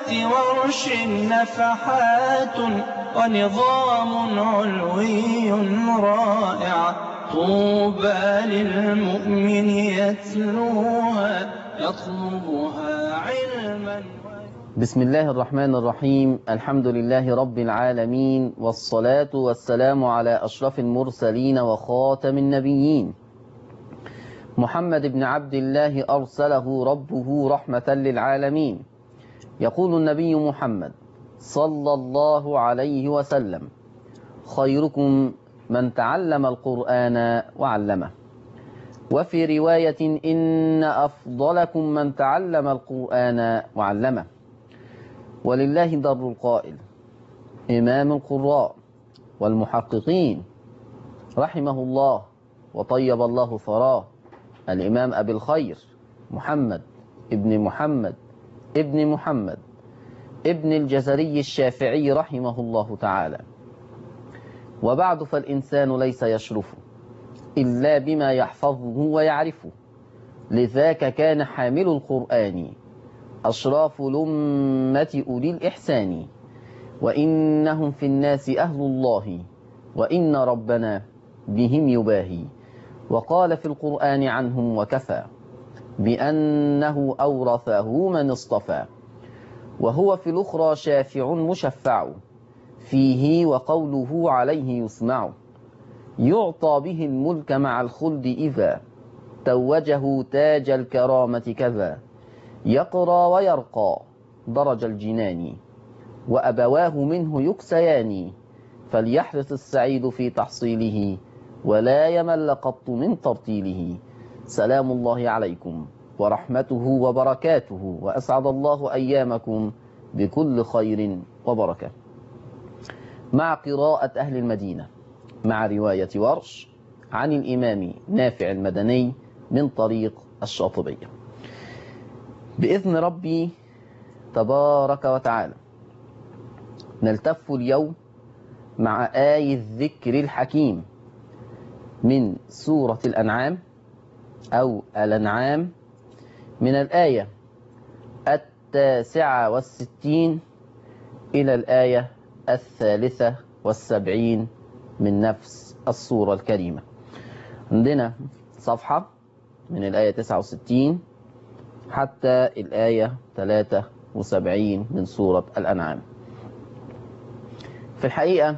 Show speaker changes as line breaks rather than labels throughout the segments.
رواية ورش نفحات ونظام علوي رائع طوبى للمؤمن يتلوها يطلبها علما
بسم الله الرحمن الرحيم الحمد لله رب العالمين والصلاة والسلام على أشرف المرسلين وخاتم النبيين محمد بن عبد الله أرسله ربه رحمة للعالمين يقول النبي محمد صلى الله عليه وسلم خيركم من تعلم القرآن وعلمه وفي رواية إن أفضلكم من تعلم القرآن وعلمه ولله در القائل إمام القراء والمحققين رحمه الله وطيب الله ثراه الإمام أبي الخير محمد ابن محمد ابن محمد ابن الجزري الشافعي رحمه الله تعالى وبعد فالإنسان ليس يشرف إلا بما يحفظه ويعرفه لذاك كان حامل القرآن أشراف لمة أولي الإحسان وإنهم في الناس أهل الله وإن ربنا بهم يباهي وقال في القرآن عنهم وكفى بأنه أورثه من اصطفى وهو في الأخرى شافع مشفع فيه وقوله عليه يسمع يعطى به الملك مع الخلد إذا توجه تاج الكرامة كذا يقرى ويرقى درج الجنان وأبواه منه يكسيان فليحرص السعيد في تحصيله ولا يمل قط من ترتيله سلام الله عليكم ورحمته وبركاته وأسعد الله أيامكم بكل خير وبركة مع قراءة أهل المدينة مع رواية ورش عن الإمام نافع المدني من طريق الشاطبية بإذن ربي تبارك وتعالى نلتف اليوم مع آي الذكر الحكيم من سورة الأنعام أو الأنعام من الآية التاسعة والستين إلى الآية الثالثة والسبعين من نفس السورة الكريمة عندنا صفحة من الآية 69 حتى الآية 73 من سورة الأنعام في الحقيقة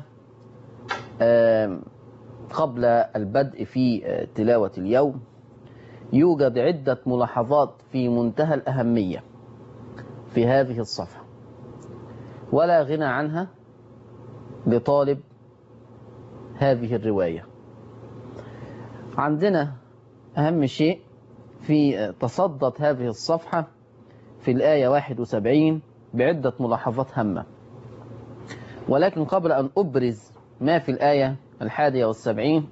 قبل البدء في تلاوة اليوم يوجد عدة ملاحظات في منتهى الأهمية في هذه الصفحة ولا غنى عنها لطالب هذه الرواية عندنا أهم شيء في تصدت هذه الصفحة في الآية 71 بعدة ملاحظات هامة ولكن قبل أن أبرز ما في الآية الحادية والسبعين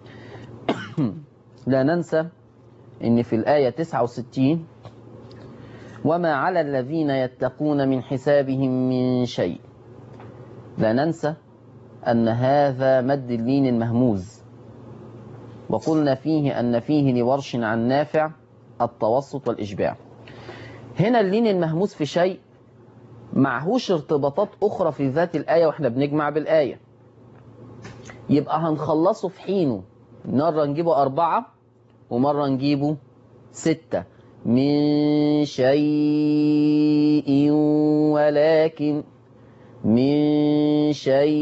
لا ننسى أن في الآية 69 وما على الذين يتقون من حسابهم من شيء لا ننسى أن هذا مد اللين المهموز وقلنا فيه أن فيه لورش عن نافع التوسط والإشباع هنا اللين المهموز في شيء معهوش ارتباطات أخرى في ذات الآية وإحنا بنجمع بالآية يبقى هنخلصه في حينه مرة نجيبه أربعة ومرة نجيبه ستة من شيء ولكن من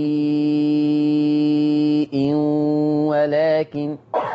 شيء ولكن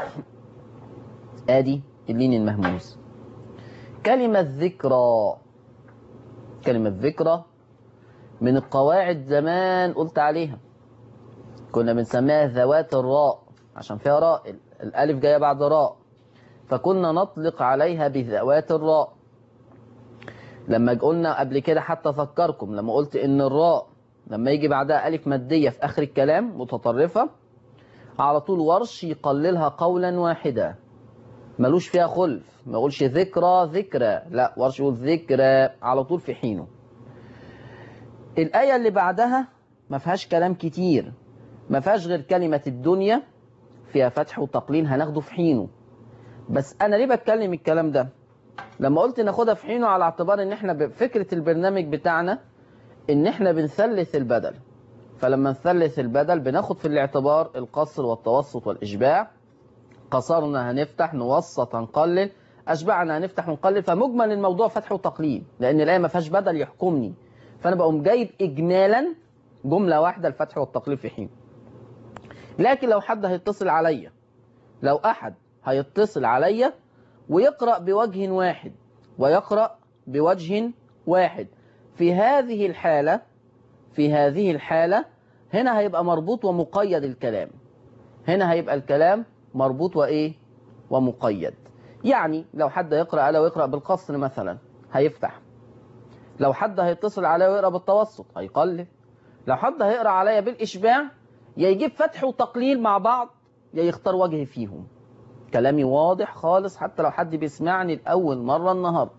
ادي اللين المهموز كلمة ذكرى كلمة ذكرى من القواعد زمان قلت عليها كنا بنسميها ذوات الراء عشان فيها راء الالف جاية بعد راء فكنا نطلق عليها بذوات الراء لما قلنا قبل كده حتى أذكركم لما قلت إن الراء لما يجي بعدها ألف مادية في آخر الكلام متطرفة على طول ورش يقللها قولا واحدا ملوش فيها خلف ما يقولش ذكرى ذكرى لا ورش يقول ذكرى على طول في حينه الآية اللي بعدها ما فيهاش كلام كتير ما فيهاش غير كلمة الدنيا فيها فتح وتقليل هناخده في حينه بس أنا ليه بتكلم الكلام ده لما قلت ناخدها في حينه على اعتبار ان احنا بفكرة البرنامج بتاعنا ان احنا بنثلث البدل فلما نثلث البدل بناخد في الاعتبار القصر والتوسط والاشباع قصرنا هنفتح نوسط هنقلل اشبعنا هنفتح ونقلل فمجمل الموضوع فتح وتقليل لان الايه ما فيهاش بدل يحكمني فانا بقوم جايب اجمالا جمله واحده الفتح والتقليل في حين لكن لو حد هيتصل عليا لو احد هيتصل عليا ويقرا بوجه واحد ويقرا بوجه واحد في هذه الحاله في هذه الحاله هنا هيبقى مربوط ومقيد الكلام هنا هيبقى الكلام مربوط وايه ومقيد يعني لو حد يقرا على ويقرا بالقصر مثلا هيفتح لو حد هيتصل عليا ويقرا بالتوسط هيقلل لو حد هيقرا عليا بالاشباع يا يجيب فتح وتقليل مع بعض يا يختار وجه فيهم كلامي واضح خالص حتى لو حد بيسمعني لأول مرة النهاردة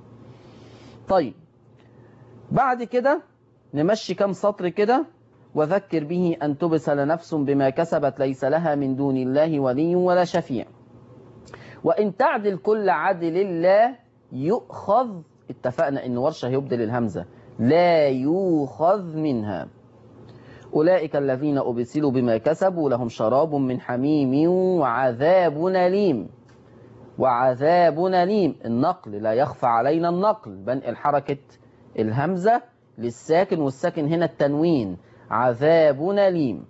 طيب بعد كده نمشي كام سطر كده وذكر به أن تبسل نفس بما كسبت ليس لها من دون الله ولي ولا شفيع وإن تعدل كل عدل الله يؤخذ اتفقنا إن ورشة هيبدل الهمزة لا يؤخذ منها أولئك الذين أبسلوا بما كسبوا لهم شراب من حميم وعذاب أليم وعذاب أليم النقل لا يخفى علينا النقل بنقل حركة الهمزة للساكن والساكن هنا التنوين عذاب أليم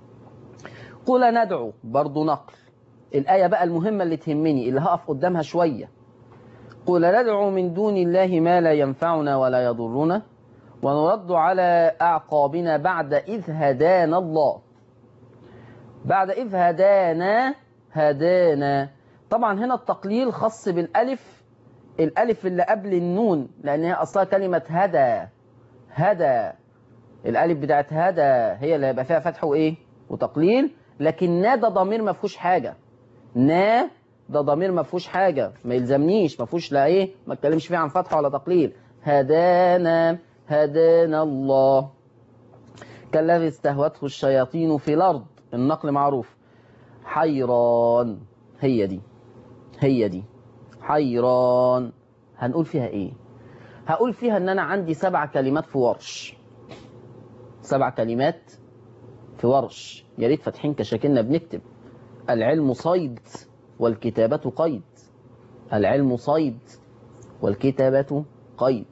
قل ندعو برضو نقل الآية بقى المهمة اللي تهمني اللي هقف قدامها شوية قل ندعو من دون الله ما لا ينفعنا ولا يضرنا ونرد على أعقابنا بعد إذ هدانا الله بعد إذ هدانا هدانا طبعا هنا التقليل خاص بالألف الألف اللي قبل النون لأن هي أصلها كلمة هدى هدى الألف بتاعت هدى هي اللي هيبقى فيها فتح وإيه وتقليل لكن نا ده ضمير ما فيهوش حاجة نا ده ضمير ما فيهوش حاجة ما يلزمنيش ما فيهوش لا إيه ما اتكلمش فيه عن فتح ولا تقليل هدانا هدانا الله كالذي استهوته الشياطين في الأرض النقل معروف حيران هي دي هي دي حيران هنقول فيها ايه هقول فيها ان انا عندي سبع كلمات في ورش سبع كلمات في ورش يا ريت فاتحين كشاكلنا بنكتب العلم صيد والكتابة قيد العلم صيد والكتابة قيد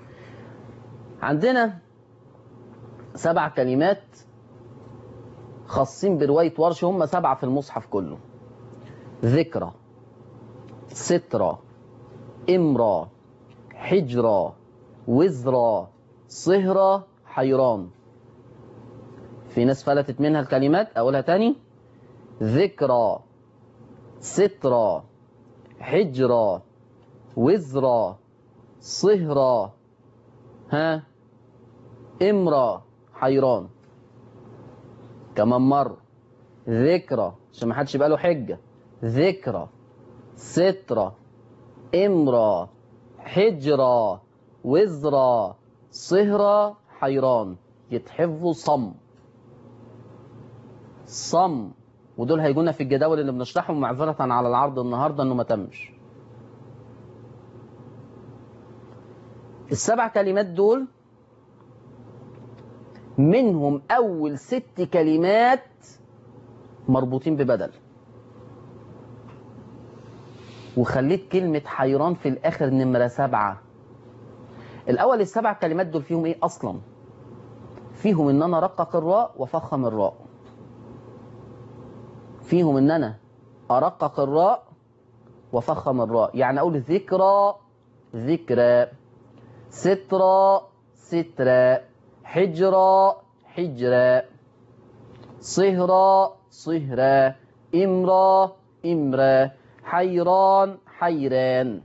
عندنا سبع كلمات خاصين برواية ورش هم سبعة في المصحف كله ذكرى سترة امرة حجرة وزرة صهرة حيران في ناس فلتت منها الكلمات أقولها تاني ذكرى سترة حجرة وزرة صهرة ها امرأة حيران كمان مرة ذكرى عشان ما حدش يبقى له حجة ذكرى سترة امرأة حجرة وزرة صهرة حيران يتحفظوا صم صم ودول هيجونا في الجداول اللي بنشرحهم معذرة على العرض النهاردة انه ما تمش السبع كلمات دول منهم أول ست كلمات مربوطين ببدل وخليت كلمة حيران في الآخر نمرة سبعة الأول السبع كلمات دول فيهم إيه أصلا فيهم إن أنا أرقق الراء وأفخم الراء فيهم إن أنا أرقق الراء وأفخم الراء يعني أقول ذكرى ذكرى سترى سترى حجرة حجرة صهرة صهرة إمرة إمرة حيران حيران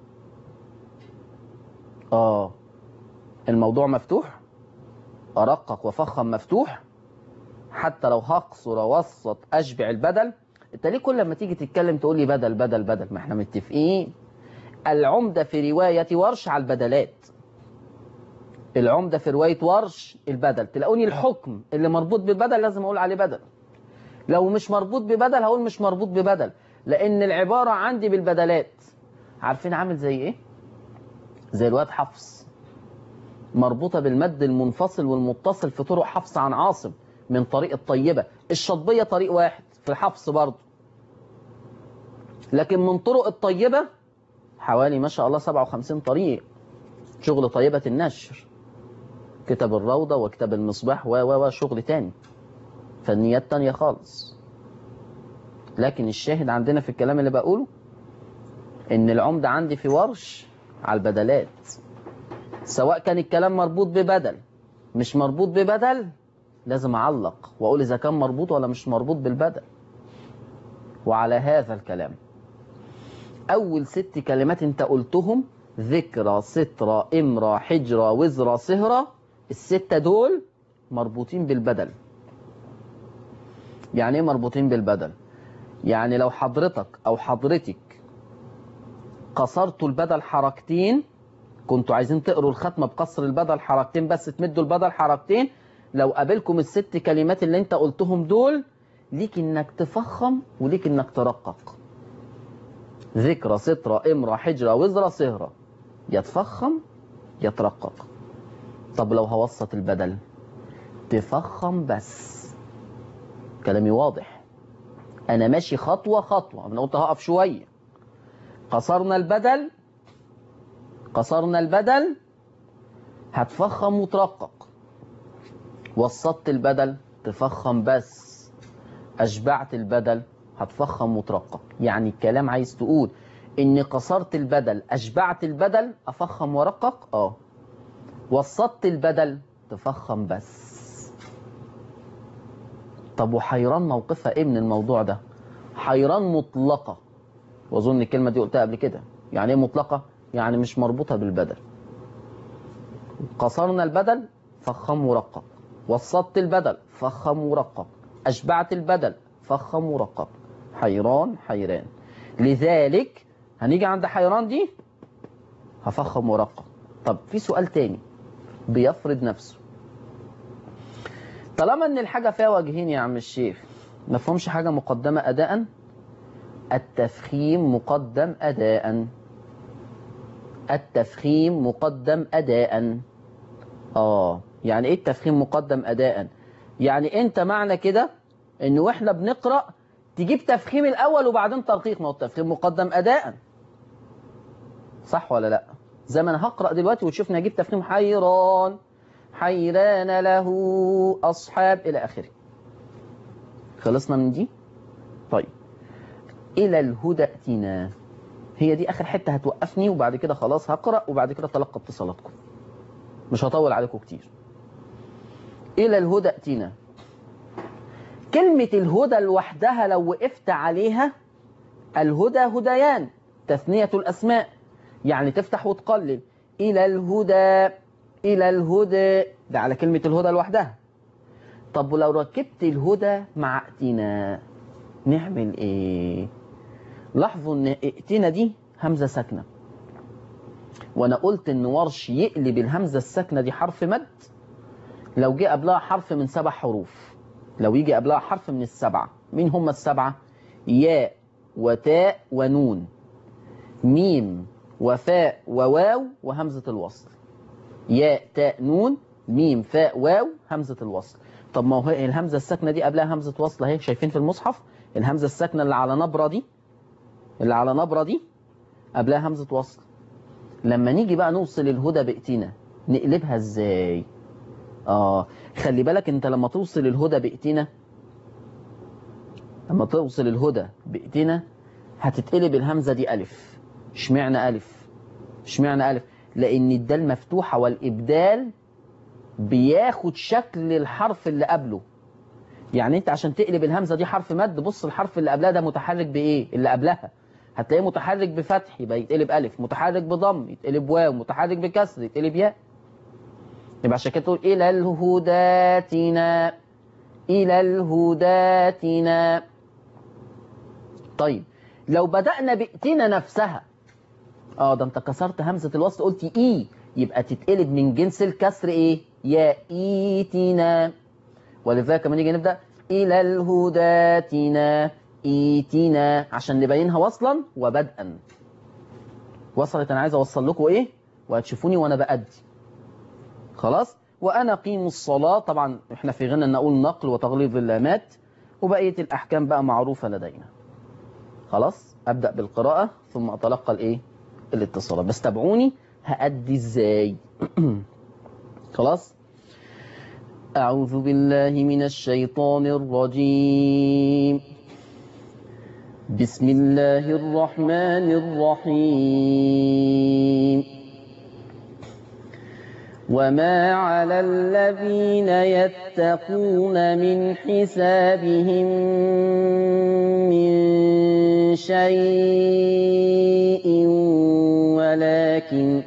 آه الموضوع مفتوح أرقق وفخم مفتوح حتى لو هقصر وسط أشبع البدل انت ليه كل لما تيجي تتكلم تقول لي بدل بدل بدل ما احنا متفقين العمدة في رواية ورش على البدلات العمدة في رواية ورش البدل تلاقوني الحكم اللي مربوط بالبدل لازم أقول عليه بدل لو مش مربوط ببدل هقول مش مربوط ببدل لأن العبارة عندي بالبدلات عارفين عامل زي إيه؟ زي الواد حفص مربوطة بالمد المنفصل والمتصل في طرق حفص عن عاصم من طريق الطيبة الشطبية طريق واحد في الحفص برضه لكن من طرق الطيبة حوالي ما شاء الله 57 طريق شغل طيبة النشر كتاب الروضة وكتاب المصباح و و و شغل تاني فنيات تانية خالص لكن الشاهد عندنا في الكلام اللي بقوله ان العمدة عندي في ورش على البدلات سواء كان الكلام مربوط ببدل مش مربوط ببدل لازم اعلق واقول اذا كان مربوط ولا مش مربوط بالبدل وعلى هذا الكلام اول ست كلمات انت قلتهم ذكرى سترى امرى حجرى وزرى صهرى الستة دول مربوطين بالبدل يعني ايه مربوطين بالبدل يعني لو حضرتك او حضرتك قصرتوا البدل حركتين كنتوا عايزين تقروا الختمة بقصر البدل حركتين بس تمدوا البدل حركتين لو قابلكم الست كلمات اللي انت قلتهم دول ليك انك تفخم وليك انك ترقق ذكرى سترى امرى حجرة وزرى صهرة يتفخم يترقق طب لو هوسط البدل تفخم بس كلامي واضح انا ماشي خطوة خطوة انا قلت هقف شوية قصرنا البدل قصرنا البدل هتفخم وترقق وسطت البدل تفخم بس أشبعت البدل هتفخم وترقق يعني الكلام عايز تقول إن قصرت البدل أشبعت البدل أفخم ورقق آه وسطت البدل تفخم بس طب وحيران موقفها إيه من الموضوع ده حيران مطلقة وأظن الكلمة دي قلتها قبل كده يعني إيه مطلقة يعني مش مربوطة بالبدل قصرنا البدل فخم ورقق وسطت البدل فخم ورقق أشبعت البدل فخم ورقق حيران حيران لذلك هنيجي عند حيران دي هفخم ورقق طب في سؤال تاني بيفرض نفسه طالما ان الحاجة فيها وجهين يا عم الشيخ ما فهمش حاجة مقدمة أداء التفخيم مقدم أداء التفخيم مقدم أداء آه يعني إيه التفخيم مقدم أداء يعني أنت معنى كده إن وإحنا بنقرأ تجيب تفخيم الأول وبعدين ترقيق ما هو التفخيم مقدم أداء صح ولا لأ زي ما أنا هقرأ دلوقتي وتشوفني هجيب تفخيم حيران حيران له أصحاب إلى آخره خلصنا من دي طيب إلى الهدى ائتنا هي دي آخر حتة هتوقفني وبعد كده خلاص هقرأ وبعد كده تلقى اتصالاتكم مش هطول عليكم كتير إلى الهدى ائتنا كلمة الهدى لوحدها لو وقفت عليها الهدى هديان تثنية الأسماء يعني تفتح وتقلل إلى الهدى إلى الهدى ده على كلمة الهدى لوحدها طب ولو ركبت الهدى مع ائتنا نعمل ايه لاحظوا ان ائتنا دي همزة ساكنة وانا قلت ان ورش يقلب الهمزة الساكنة دي حرف مد لو جه قبلها حرف من سبع حروف لو يجي قبلها حرف من السبعة مين هم السبعة ياء وتاء ونون ميم وفاء وواو وهمزة الوصل ياء تاء نون ميم فاء واو همزة الوصل طب ما هو الهمزة الساكنة دي قبلها همزة وصل اهي شايفين في المصحف الهمزة الساكنة اللي على نبرة دي اللي على نبرة دي قبلها همزة وصل لما نيجي بقى نوصل الهدى بائتنا نقلبها ازاي اه خلي بالك انت لما توصل الهدى بائتنا لما توصل الهدى بائتنا هتتقلب الهمزة دي ألف اشمعنى ألف اشمعنى ألف لأن الدال مفتوحة والإبدال بياخد شكل الحرف اللي قبله يعني انت عشان تقلب الهمزة دي حرف مد بص الحرف اللي قبلها ده متحرك بإيه اللي قبلها هتلاقيه متحرك بفتح يبقى يتقلب ألف متحرك بضم يتقلب واو متحرك بكسر يتقلب ياء يبقى عشان كده تقول إلى الهداتنا إلى الهداتنا طيب لو بدأنا بإتنا نفسها اه ده انت كسرت همزة الوصل قلت إي يبقى تتقلب من جنس الكسر إيه يا إيتنا ولذلك لما نيجي نبدأ إلى الهداتنا إيتنا عشان نبينها وصلا خلاص وأنا قيم الصلاة طبعا احنا في غنى نقول نقل وتغليظ اللامات وبقية الأحكام بقى معروفة لدينا خلاص أبدأ بالقراءة ثم أتلقى الإيه الاتصالات بس تابعوني هأدي إزاي خلاص أعوذ بالله من الشيطان الرجيم بسم الله الرحمن الرحيم وما على الذين يتقون من حسابهم من شيء ولكن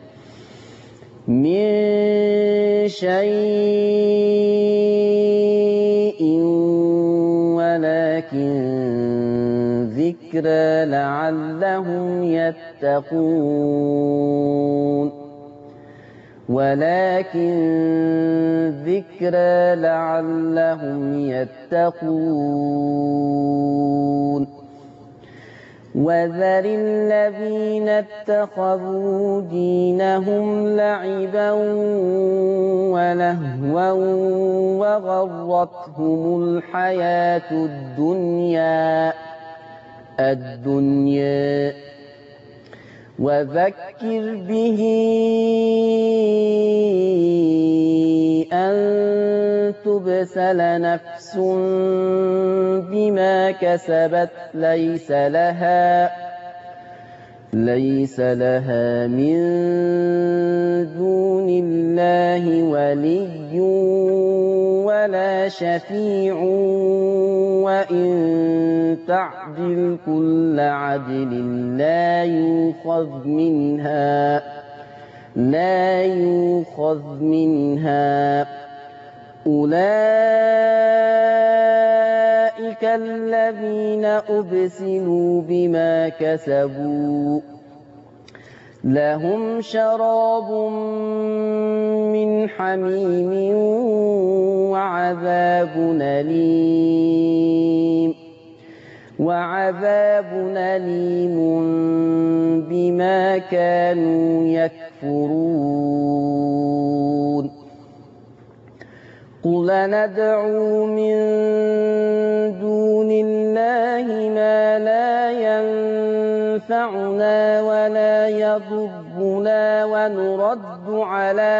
من شيء ولكن ذكرى لعلهم يتقون ولكن ذكرى لعلهم يتقون وذر الذين اتخذوا دينهم لعبا ولهوا وغرتهم الحياة الدنيا الدنيا وذكر به أن تبسل نفس بما كسبت ليس لها ليس لها من دون الله ولي ولا شفيع وإن تعدل كل عدل لا يؤخذ منها لا يؤخذ منها أولئك الذين أبسلوا بما كسبوا لهم شراب من حميم وعذاب أليم وعذاب أليم بما كانوا يكفرون قل ندعو من دون الله ما لا ينفعنا ولا يضرنا ونرد على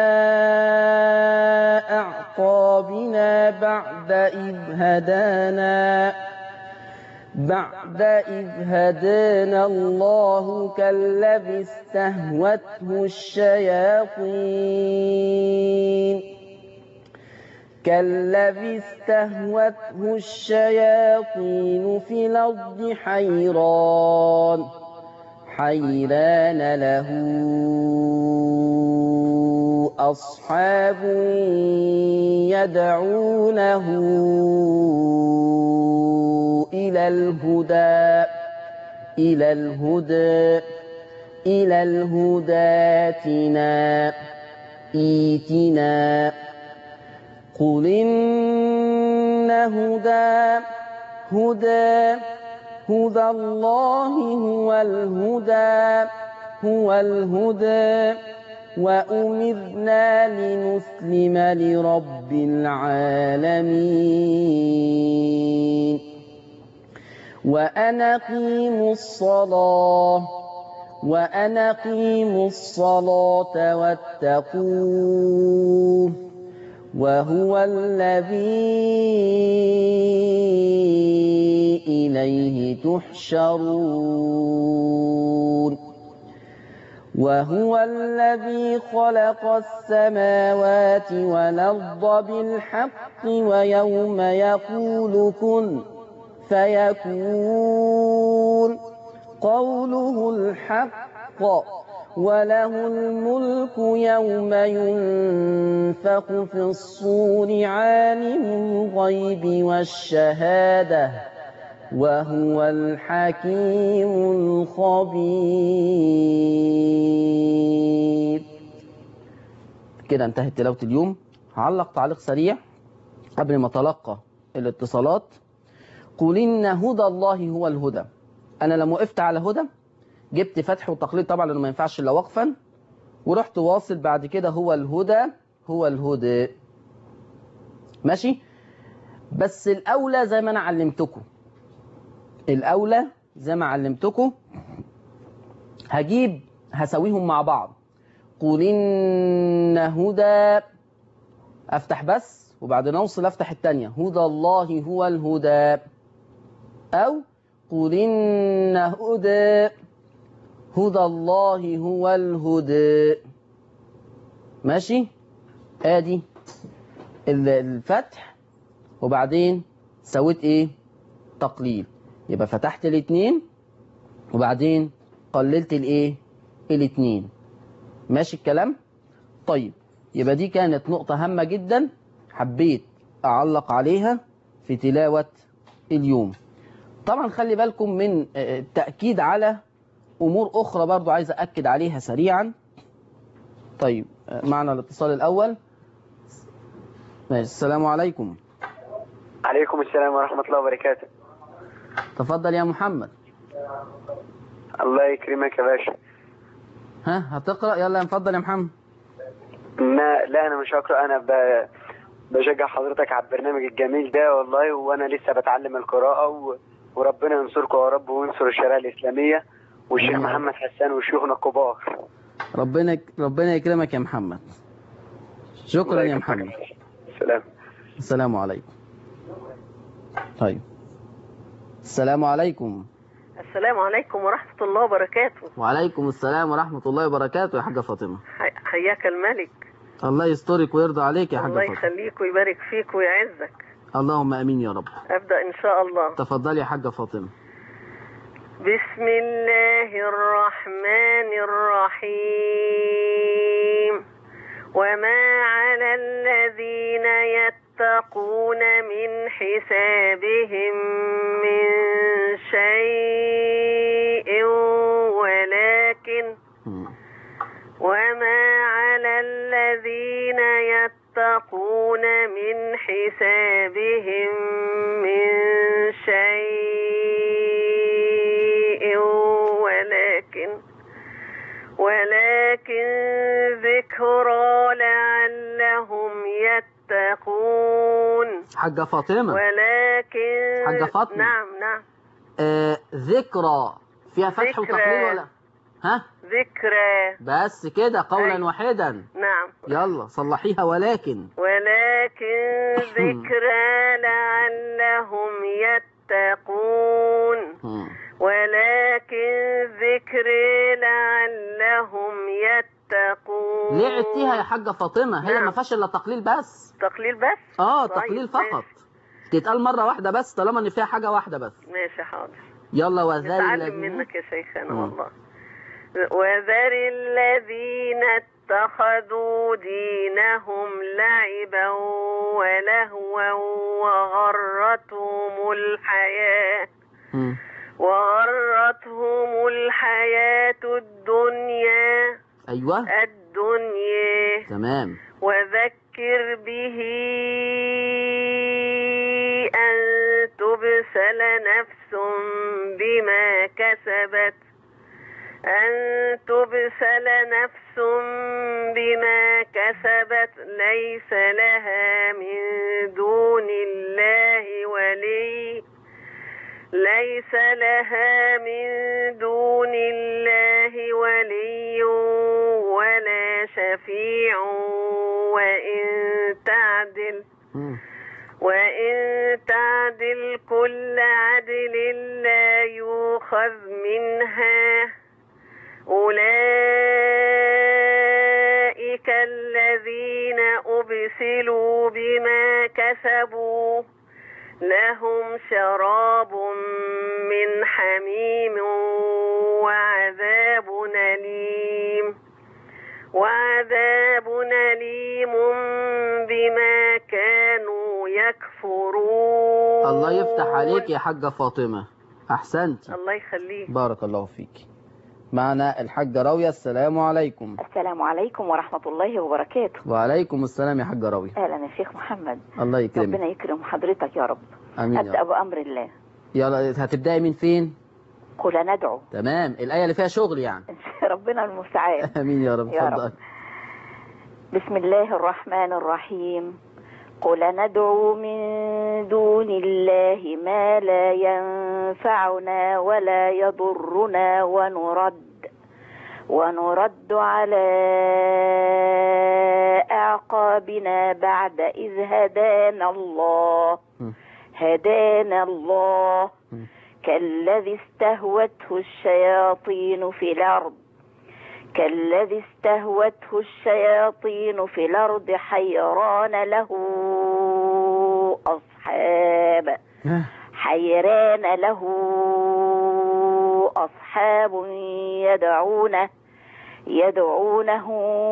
أعقابنا بعد إذ هدانا بعد إذ هدانا الله كالذي استهوته الشياطين كالذي استهوته الشياطين في الأرض حيران حيران له أصحاب يدعونه إلى الهدى إلى الهدى إلى الهدى تنا إيتنا قل إن هدى هدى هدى الله هو الهدى هو الهدى وأمرنا لنسلم لرب العالمين وأن أقيموا الصلاة وأن أقيموا الصلاة واتقوه وهو الذي إليه تحشرون وهو الذي خلق السماوات والأرض بالحق ويوم يقول كن فيكون قوله الحق وله الملك يوم ينفخ في الصور عالم الغيب والشهادة وهو الحكيم الخبير كده انتهت تلاوة اليوم هعلق تعليق سريع قبل ما تلقى الاتصالات قل إن هدى الله هو الهدى أنا لما وقفت على هدى جبت فتح وتقليد طبعا لأنه ما ينفعش إلا وقفا ورحت واصل بعد كده هو الهدى هو الهدى ماشي بس الأولى زي ما أنا علمتكم الأولى زي ما علمتكم هجيب هسويهم مع بعض قل إن هدى أفتح بس وبعدين أوصل أفتح التانية هدى الله هو الهدى أو قل إن هدى هدى الله هو الهدى ماشي ادي ال- الفتح وبعدين سويت ايه تقليل يبقى فتحت الاتنين وبعدين قللت الايه الاتنين ماشي الكلام طيب يبقى دي كانت نقطة هامة جدا حبيت أعلق عليها في تلاوة اليوم طبعا خلي بالكم من آه، التأكيد على أمور أخرى برضو عايز أكد عليها سريعا طيب آه، معنا الاتصال الأول ماشي السلام عليكم
عليكم السلام ورحمة الله وبركاته
تفضل يا محمد
الله يكرمك يا باشا
ها هتقرأ يلا نفضل يا محمد
لا, لا أنا مش هقرأ أنا ب... بشجع حضرتك على البرنامج الجميل ده والله وأنا لسه بتعلم القراءة و... وربنا ينصركم يا رب وينصر الشريعة الإسلامية والشيخ
آمين.
محمد حسان وشيوخنا الكبار
ربنا ربنا يكرمك يا محمد شكرا
الله
يا
يكرمك.
محمد
سلام
السلام عليكم طيب السلام عليكم
السلام عليكم ورحمة الله وبركاته
وعليكم السلام ورحمة الله وبركاته يا حاجة فاطمة
حي- حياك الملك
الله يسترك ويرضى عليك يا حاجة
الله
فاطمة
يخليك ويبارك فيك ويعزك
اللهم امين يا رب
أبدأ إن شاء الله
تفضلي يا حاجة فاطمة
بسم الله الرحمن الرحيم وما على الذين يتقون من حسابهم من شيء ولكن
مم.
وما على الذين يتقون من حسابهم من شيء ولكن ولكن ذكرى لعلهم يتقون
حاجة فاطمة
ولكن
حاجة فاطمة.
نعم نعم
آه ذكرى فيها فتح
ذكرى.
وتقليل ولا ها
ذكرى
بس كده قولا
أيوة.
واحدا
نعم
يلا صلحيها ولكن
ولكن ذكرى لعلهم يتقون
مم.
ولكن ذكر لعلهم يتقون
ليه عدتيها يا حاجة فاطمة هي
نعم.
ما فيهاش الا تقليل بس
تقليل بس
اه
طيب،
تقليل
ماشي.
فقط تتقال مرة واحدة بس طالما ان فيها حاجة واحدة بس
ماشي حاضر
يلا وذل
نتعلم
الذين
منك يا شيخنا
مم.
والله وذر الذين اتخذوا دينهم لعبا ولهوا وغرتهم الحياة
مم.
وغرتهم الحياة الدنيا
ايوه
الدنيا
تمام
وذكر به أن تبسل نفس بما كسبت أن تبسل نفس بما كسبت ليس لها من دون الله ولي ليس لها من دون الله ولي ولا شفيع وإن تعدل
مم.
وإن تعدل كل عدل لا يؤخذ منها أولئك الذين أبسلوا بما كسبوا لهم شراب من حميم وعذاب أليم وعذاب أليم بما كانوا يكفرون
الله يفتح عليك يا حاجة فاطمة احسنت
الله يخليك
بارك الله فيك معنا الحاجة راوية السلام عليكم
السلام عليكم ورحمة الله وبركاته
وعليكم السلام يا حاجة راوية
أهلا يا شيخ محمد
الله يكرمك
ربنا يكرم حضرتك يا رب
امين يا
أبدأ
رب.
بأمر الله
يلا هتبدأي من فين
قل ندعو
تمام الآية اللي فيها شغل يعني
ربنا ربنا المستعان
امين يا رب
يا رب.
اتفضل
بسم الله الرحمن الرحيم قل ندعو من دون الله ما لا ينفعنا ولا يضرنا ونرد ونرد على أعقابنا بعد إذ هدانا الله
م.
هدانا الله
م.
كالذي استهوته الشياطين في الأرض كالذي استهوته الشياطين في الأرض حيران له أصحاب حيران له أصحاب يدعونه يدعونه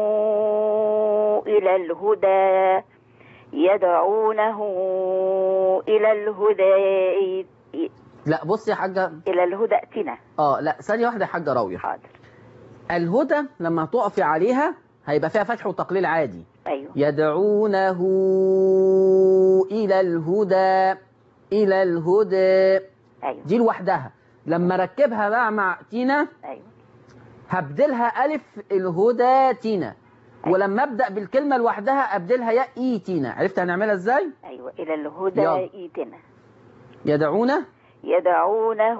إلى الهدى يدعونه إلى الهدى
لا بصي يا حاجه
إلى الهدى ائتنا
اه لا ثانيه واحده يا حاجه راويه
حاضر
الهدى لما تقفي عليها هيبقى فيها فتح وتقليل عادي
أيوه
يدعونه إلى الهدى إلى الهدى
أيوه
دي لوحدها لما ركبها بقى مع تينا
أيوه
هبدلها ألف الهدى تينا ولما أبدأ بالكلمة لوحدها أبدلها ياء إي تينا عرفت هنعملها إزاي؟
أيوه إلى الهدى
يلا.
ائتنا
يدعونه
يدعونه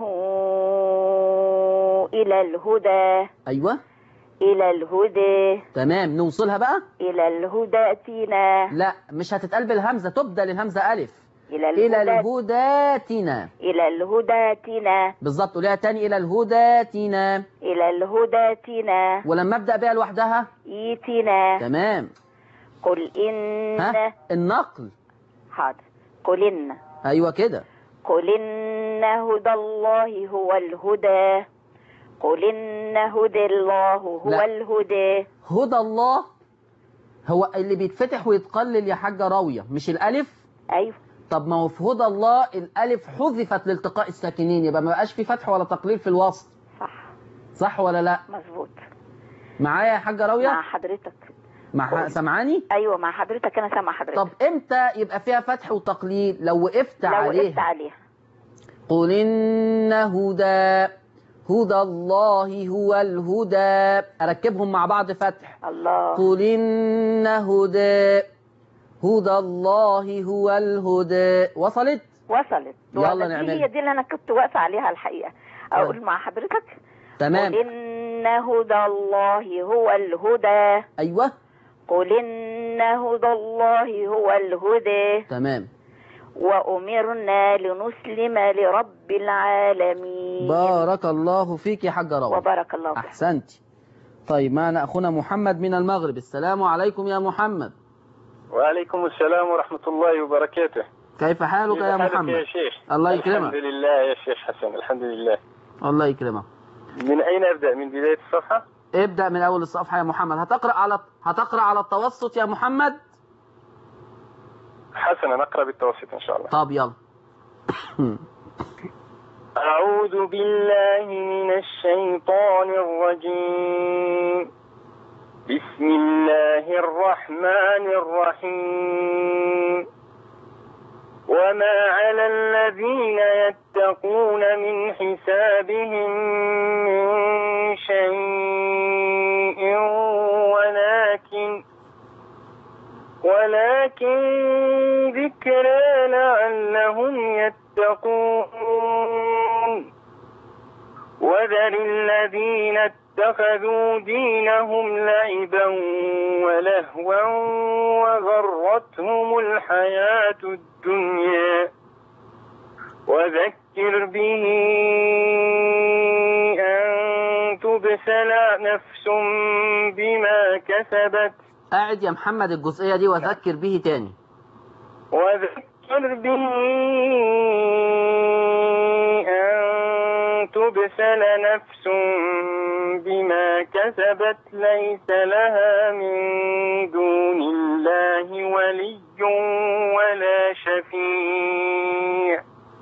إلى الهدى
أيوة
إلى الهدى
تمام نوصلها بقى
إلى الهدى ائتنا
لا مش هتتقلب الهمزة تبدل الهمزة ألف
إلى
إلى
الهدى
الهدى تينا
إلى الهدى ائتنا
بالظبط قوليها تاني إلى الهدى تينا
إلى الهدى ائتنا
ولما أبدأ بيها لوحدها
ائتنا
تمام
قل إن
ها النقل
حاضر قل إن
أيوة كده
قل إن هدى الله هو الهدى قل إن هدى الله هو
لا.
الهدى
هدى الله هو اللي بيتفتح ويتقلل يا حاجة راوية مش الألف
أيوه
طب ما هو في هدى الله الألف حذفت لالتقاء الساكنين يبقى ما بقاش في فتح ولا تقليل في الوسط
صح
صح ولا لا
مظبوط
معايا يا حاجة
مع
راوية
حضرتك
مع سمعاني
أيوه مع حضرتك أنا سامع حضرتك
طب امتى يبقى فيها فتح وتقليل لو وقفت
لو وقفت
عليها
عليها
قل إن هدى هدى الله هو الهدى أركبهم مع بعض فتح
الله
قل إن هدى هدى الله هو الهدى وصلت
وصلت
يلا
وصلت.
نعملها.
دي هي دي اللي انا كنت واقفه عليها الحقيقه اقول
يلا.
مع حضرتك
تمام
قل ان هدى الله هو الهدى
أيوة
قل ان هدى الله هو الهدى
تمام
وامرنا لنسلم لرب العالمين
بارك الله فيك يا حاجة روى
وبارك الله فيك
أحسنت طيب معنا أخونا محمد من المغرب السلام عليكم يا محمد
وعليكم السلام ورحمة الله وبركاته
كيف حالك يا
كيف حالك
محمد
يا شيخ
الله
الحمد
يكرمك
لله يا شيخ حسن الحمد لله
الله يكرمك
من أين أبدأ من بداية الصفحة
ابدأ من أول الصفحة يا محمد هتقرأ على هتقرأ على التوسط يا محمد
حسنا نقرأ بالتوسط إن شاء الله
طب يلا
أعوذ بالله من الشيطان الرجيم بسم الله الرحمن الرحيم وما على الذين يتقون من حسابهم من شيء ولكن ولكن ذكرى لعلهم يتقون وذر الذين اتخذوا دينهم لعبا ولهوا وغرتهم الحياة الدنيا وذكر به أن تبسل نفس بما كسبت
قاعد يا محمد الجزئية دي وذكر به تاني
وذكر به أن تبسل نفس بما كسبت ليس لها من دون الله ولي ولا شفيع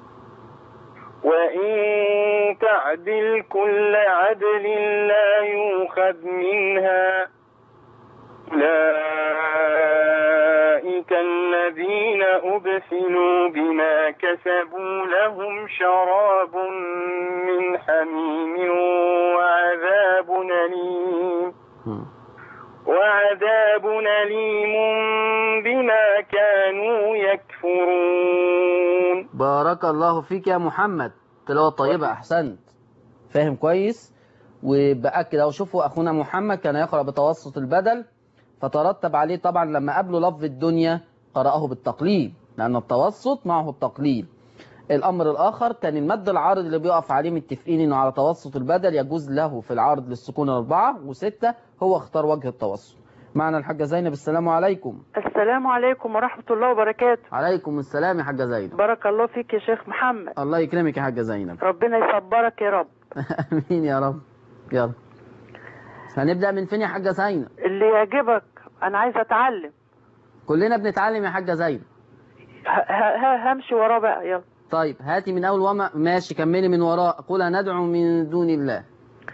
وإن تعدل كل عدل لا يؤخذ منها أولئك الذين أبسلوا بما كسبوا لهم شراب من حميم وعذاب أليم
مم.
وعذاب أليم بما كانوا يكفرون
بارك الله فيك يا محمد تلاوة طيبة أحسنت فاهم كويس وبأكد أو شوفوا أخونا محمد كان يقرأ بتوسط البدل فترتب عليه طبعا لما قابله لفظ الدنيا قرأه بالتقليل لأن التوسط معه التقليل الأمر الآخر كان المد العارض اللي بيقف عليه متفقين إنه على توسط البدل يجوز له في العرض للسكون الأربعة وستة هو اختار وجه التوسط معنا الحاجة زينب السلام عليكم
السلام عليكم ورحمة الله وبركاته
عليكم السلام يا حاجة زينب
بارك الله فيك يا شيخ محمد
الله يكرمك يا حاجة زينب
ربنا يصبرك يا رب
امين يا رب يلا هنبدأ من فين يا حاجة زينب
اللي يعجبك أنا عايزة أتعلم
كلنا بنتعلم يا حاجة زينب
ه- ه- ه- همشي وراه بقى يلا
طيب هاتي من أول وما ماشي كملي من وراء قل ندعو من دون الله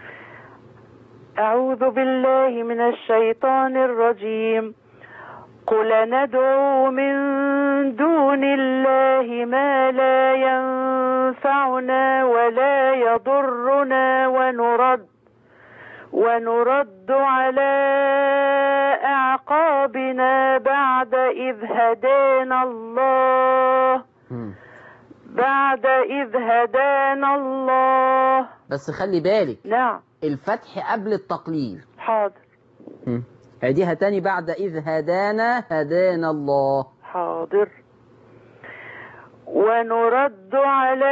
أعوذ بالله من الشيطان الرجيم قل ندعو من دون الله ما لا ينفعنا ولا يضرنا ونرد ونرد على أعقابنا بعد إذ هدانا الله
مم.
بعد إذ هدانا الله
بس خلي بالك
نعم
الفتح قبل التقليل
حاضر
مم. عيديها تاني بعد إذ هدانا هدانا الله
حاضر ونرد على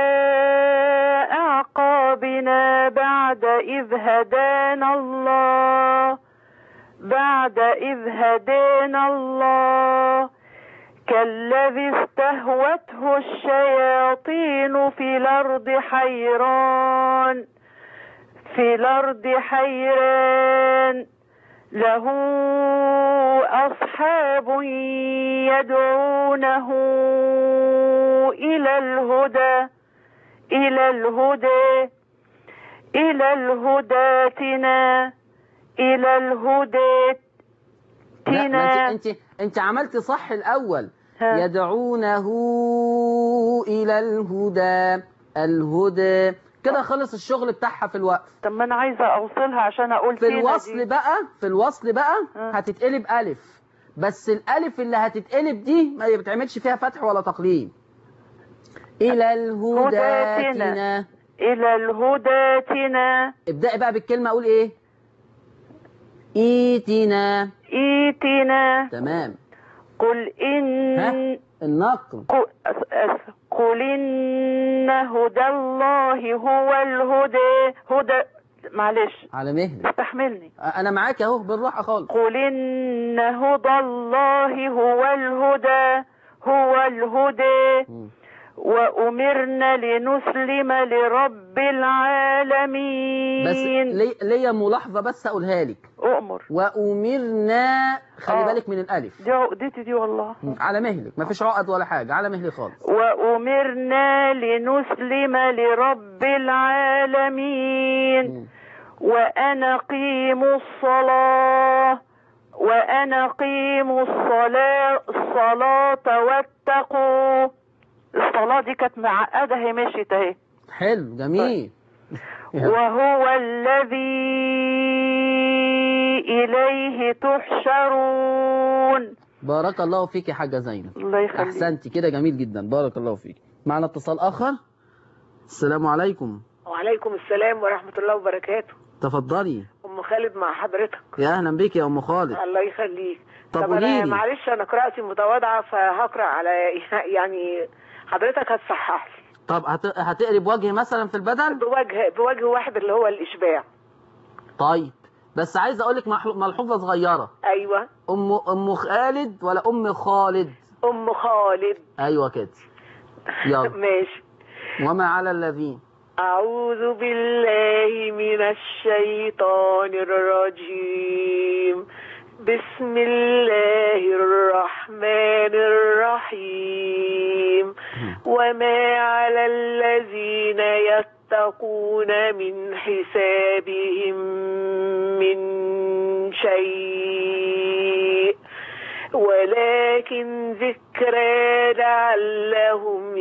أعقابنا بعد إذ هدانا الله بعد إذ هدانا الله كالذي استهوته الشياطين في الأرض حيران في الأرض حيران له أصحاب يدعونه إلى الهدى إلى الهدى إلى الهدى تنا إلى الهدى
لا ما
تنا
انت انت انت عملتي صح الأول
ها.
يدعونه إلى الهدى الهدى كده خلص الشغل بتاعها في الوقف
طب ما أنا عايزة أوصلها عشان أقول
في
تينا
الوصل
دي.
بقى في الوصل بقى
آه.
هتتقلب ألف بس الألف اللي هتتقلب دي ما بتعملش فيها فتح ولا تقليل إلى الهدى
هداتنا.
تنا
إلى الهدى تنا
ابدأي بقى بالكلمة أقول إيه إيتنا
إيتنا
تمام
قل إن
ها النقل
قل, أس- أس- قل إن هدى الله هو الهدى هدى معلش
على مهلك
استحملني
أنا معاك أهو بالراحة خالص
قل إن هدى الله هو الهدى هو الهدى
مم.
وأمرنا لنسلم لرب العالمين
بس لي- ليا ملاحظة بس أقولها لك
أؤمر
وأمرنا خلي
آه.
بالك من الألف
دي عقدتي دي والله
على مهلك مفيش عقد ولا حاجة على مهلي خالص
وأمرنا لنسلم لرب العالمين
مم.
وأن أقيموا الصلاة وأن أقيموا الصلاة الصلاة واتقوا الصلاة دي كانت معقدة هي مشيت اهي
حلو جميل
وهو الذي إليه تحشرون
بارك الله فيك يا حاجة زينب
الله يخليك
أحسنتي كده جميل جدا بارك الله فيك معنا اتصال آخر السلام عليكم
وعليكم السلام ورحمة الله وبركاته
تفضلي
أم خالد مع حضرتك
يا أهلا بك يا أم خالد
الله يخليك
طب
طب أنا
قوليلي.
معلش أنا قراءتي متواضعة فهقرأ على يعني حضرتك هتصحح لي
طب هت... هتقلب وجه مثلا في البدل
بوجه بوجه واحد اللي هو الإشباع
طيب بس عايز أقول لك محل- ملحوظة صغيرة
أيوة
أم أم خالد ولا أم خالد
أم خالد
أيوة كده يلا
ماشي
وما على الذين
أعوذ بالله من الشيطان الرجيم بسم الله الرحمن الرحيم وما على الذين يتقون من حسابهم من شيء و ولكن ذكرى لعلهم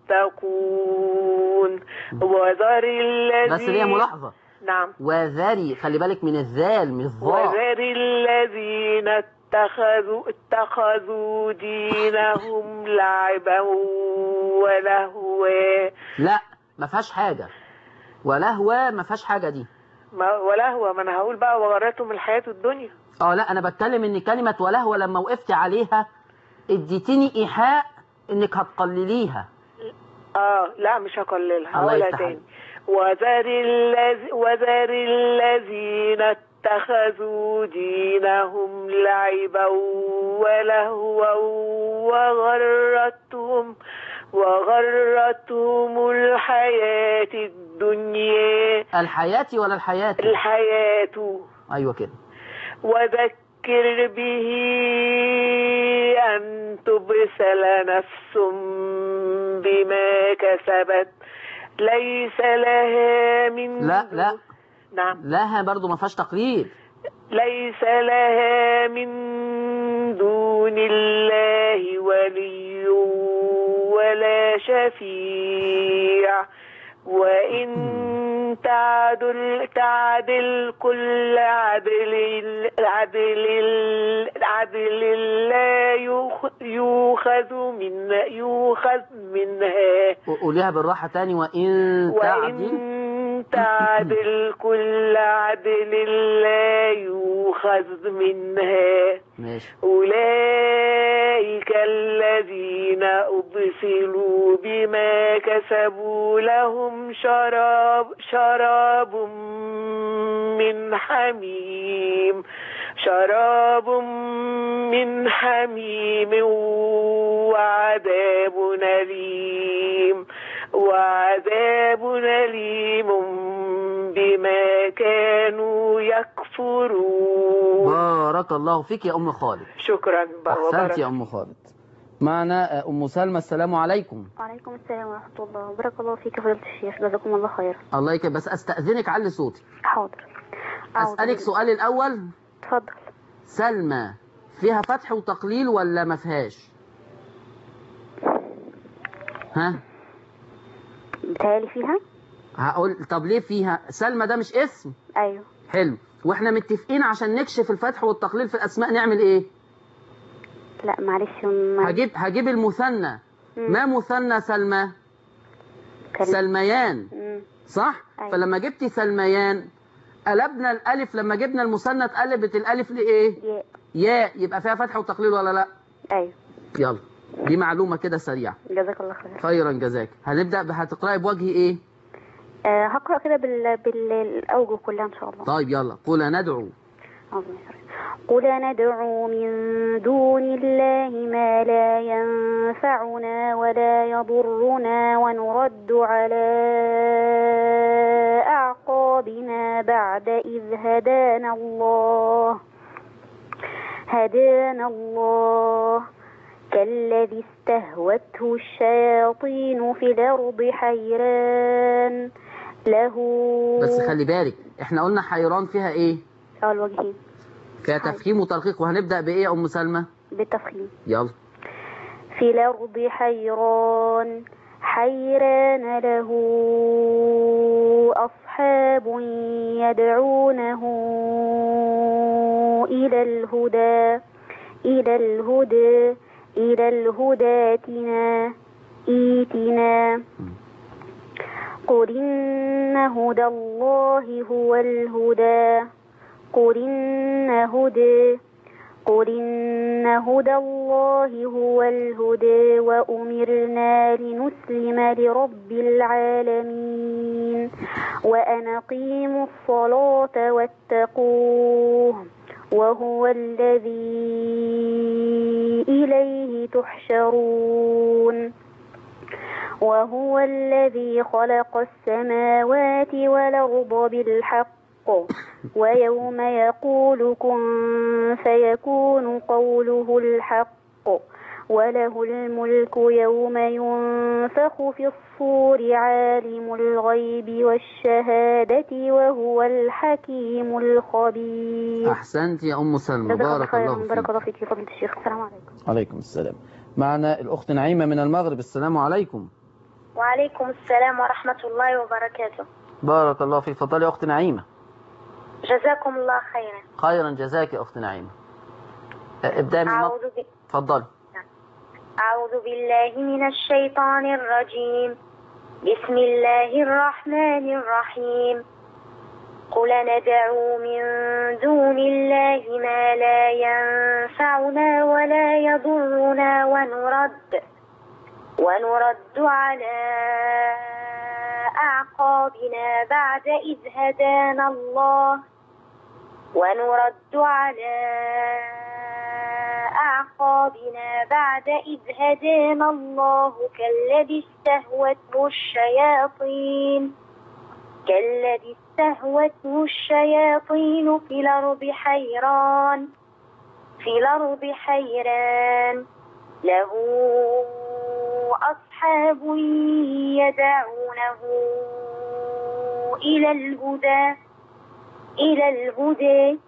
يتقون وذر الذين
بس ليها ملاحظة
نعم
وذري خلي بالك من الذال من الظاء
وذر الذين اتخذوا اتخذوا دينهم لعبا ولهوا
لا ما فيهاش حاجة ولهوة ما فيهاش حاجة دي
ما ولهوا ما انا هقول بقى وغرتهم الحياة الدنيا
اه لا انا بتكلم ان كلمة ولهوة لما وقفت عليها اديتيني ايحاء انك هتقلليها
اه لا مش هقللها
الله
ولا
يفتح
تاني وذر الذي وذر الذين اتخذوا دينهم لعبا ولهوا وغرتهم وغرتهم الحياة الدنيا
الحياة ولا الحياة
الحياة
ايوه كده
وذكر به أن تبسل نفس بما كسبت ليس لها من
لا لا
نعم
لها برضو ما فيهاش تقليل
ليس لها من دون الله ولي ولا شفيع وإن تعدل تعدل كل عدل عدل عدل لا يؤخ- يؤخذ من يؤخذ منها
قوليها بالراحة تاني وإن تعدل
وإن تعدل كل عدل لا يؤخذ منها
ماشي
أولئك الذين أبسلوا بما كسبوا لهم شراب شراب من حميم شراب من حميم وعذاب أليم وعذاب أليم بما كانوا يكفرون
بارك الله فيك يا أم خالد
شكرا
أحسنت يا أم خالد معنا أم سلمى السلام عليكم
وعليكم السلام ورحمة الله بارك الله فيك فضيلة الشيخ جزاكم الله خيرا
الله يكرمك بس أستأذنك علي صوتي
حاضر أعوذ
أسألك
بالله-
سؤال الأول
اتفضل
سلمى فيها فتح وتقليل ولا ما فيهاش ها
بتهيألي فيها
هقول طب ليه فيها سلمى ده مش اسم
أيوه
حلو واحنا متفقين عشان نكشف الفتح والتقليل في الاسماء نعمل ايه
لا معلش ما
هجيب هجيب المثنى
مم.
ما مثنى سلمى
كان-
سلميان
مم.
صح
أيوة.
فلما جبتي سلميان قلبنا الالف لما جبنا المثنى اتقلبت الالف لايه
ياء
ياء يبقى فيها فتح وتقليل ولا لا
أيوه
يلا دي معلومه كده سريعه
جزاك الله خير
خيرا جزاك هنبدا ب- هتقراي بوجه ايه
آه هقرأ كده بال... بالأوجه كلها إن شاء الله
طيب يلا قول ندعو
أعوذ بالله من الشيطان. قل ندعو من دون الله ما لا ينفعنا ولا يضرنا ونرد على أعقابنا بعد إذ هدانا الله هدانا الله كالذي استهوته الشياطين في الأرض حيران له
بس خلي بالك احنا قلنا حيران فيها ايه
اه الوجهين
فيها تفخيم وترقيق وهنبدا بايه يا ام سلمى
بالتفخيم
يلا
في الأرض حيران حيران له أصحاب يدعونه إلى الهدى إلى الهدى إلى الهدى ائتنا إيتنا قل إن هدى الله هو الهدى قل إن هدى قل إن هدى الله هو الهدى وأمرنا لنسلم لرب العالمين وأن أقيموا الصلاة واتقوه وهو الذي إليه تحشرون وهو الذي خلق السماوات والأرض بالحق ويوم يقول كن فيكون قوله الحق وله الملك يوم ينفخ في الصور عالم الغيب والشهادة وهو الحكيم الخبير
أحسنت يا أم سلمى
جزاك الله
بارك
خيرا
الله
بارك
فيك
الله فيك يا فضيلة الشيخ السلام عليكم
عليكم السلام معنا الأخت نعيمة من المغرب السلام عليكم
وعليكم السلام ورحمة الله وبركاته
بارك الله فيك فضلي يا أخت نعيمة
جزاكم الله خيرا
خيرا جزاك يا أخت نعيمة أه، ابدأي من المغرب
أعوذ, ب...
اتفضلي
أعوذ بالله من الشيطان الرجيم بسم الله الرحمن الرحيم قل ندعو من دون الله ما لا ينفعنا ولا يضرنا ونرد ونرد على أعقابنا بعد إذ هدانا الله ونرد على أعقابنا بعد إذ هدانا الله كالذي استهوته الشياطين كالذي استهوته الشياطين في الأرض حيران في الأرض حيران له أصحاب يدعونه إلى الهدى إلى الهدى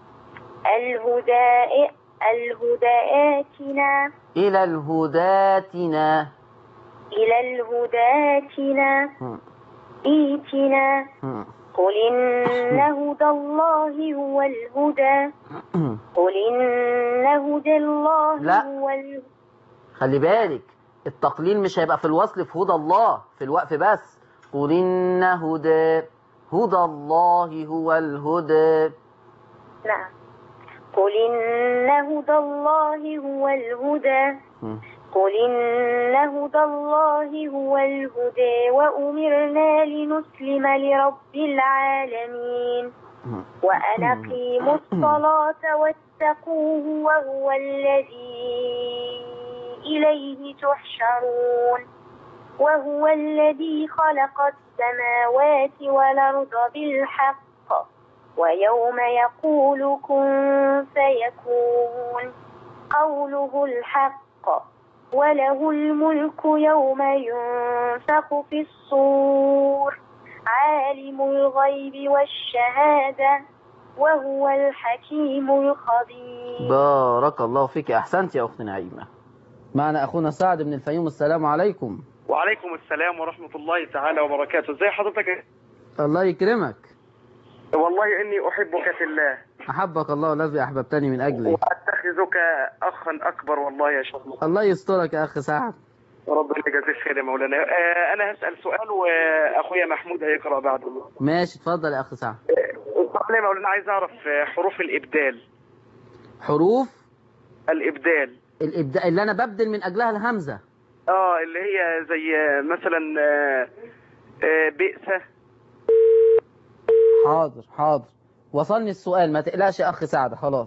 الهدى الهدى آتنا
إلى الهداتنا
إلى الهدى آتنا
هم.
إيتنا
هم.
قل إن هدى الله هو الهدى قل إن هدى الله
لا.
هو الهدى
خلي بالك التقليل مش هيبقى في الوصل في هدى الله في الوقف بس قل إن هدى هدى الله هو الهدى
نعم قل إن هدى الله هو الهدى
هم.
قل إن هدى الله هو الهدى وأمرنا لنسلم لرب العالمين
هم.
وأن أقيموا الصلاة واتقوه وهو الذي إليه تحشرون وهو الذي خلق السماوات والأرض بالحق ويوم يقول كن فيكون قوله الحق وله الملك يوم ينفخ في الصور عالم الغيب والشهادة وهو الحكيم الخبير
بارك الله فيك أحسنت يا أخت نعيمة معنا أخونا سعد بن الفيوم السلام عليكم
وعليكم السلام ورحمة الله تعالى وبركاته ازي حضرتك
الله يكرمك
والله إني أحبك في الله
أحبك الله الذي أحببتني من أجله
وأتخذك أخا أكبر والله يا شيخ
الله يسترك يا أخ سعد
ربنا يجازيك خير يا مولانا آه، أنا هسأل سؤال وأخويا محمود هيقرأ بعده
ماشي اتفضل يا أخ سعد
السؤال يا مولانا عايز أعرف آه، حروف الإبدال
حروف
الإبدال
الإبداع اللي أنا ببدل من أجلها الهمزة
اه اللي هي زي آه، مثلا آه، آه، بئسة
حاضر حاضر وصلني السؤال ما تقلقش يا أخ سعد خلاص